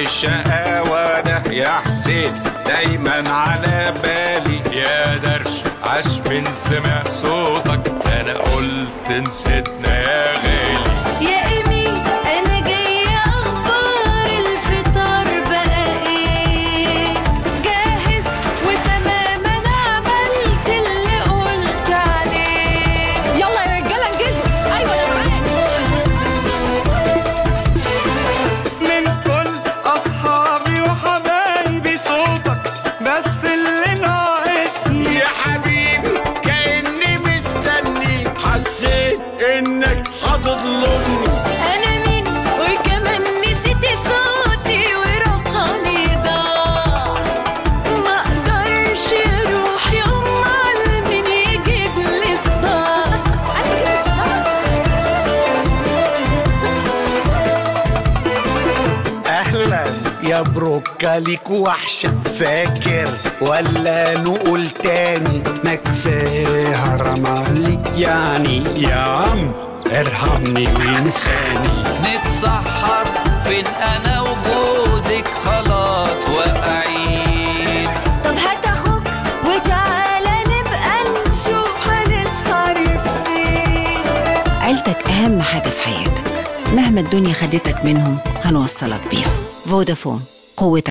الشقاوة ده يا حسين دايما على بالي يا درش عاش من سمع صوتك انا قلت نسيتنا يا غالي يا إيمي أنا جاية أخبار الفطار بقى إيه جاهز وتمام أنا عملت اللي قلت عليه يلا يا رجاله انجزوا ايوه انا معاك من كل اصحابي وحبايبي صوتك بس اللي ناقصني يا حبيبي كأني مستني حسيت انك هتظلمني أنا مين وكمان نسيت صوتي ورقمي ضاع ما أقدرش أروح يوم مع مين يجيب لي صداع أنا اهلا يا بروكا ليك وحشة فاكر ولا نقول تاني ما كفاية حرام عليك يعني يا عم ارحمني وانساني نتسحر فين انا وجوزك خلاص واقعين طب هات أخوك وتعالى نبقى نشوف هنسهر فين عيلتك أهم حاجة في حياتك مهما الدنيا خدتك منهم هنوصلك بيهم فودافون قوتك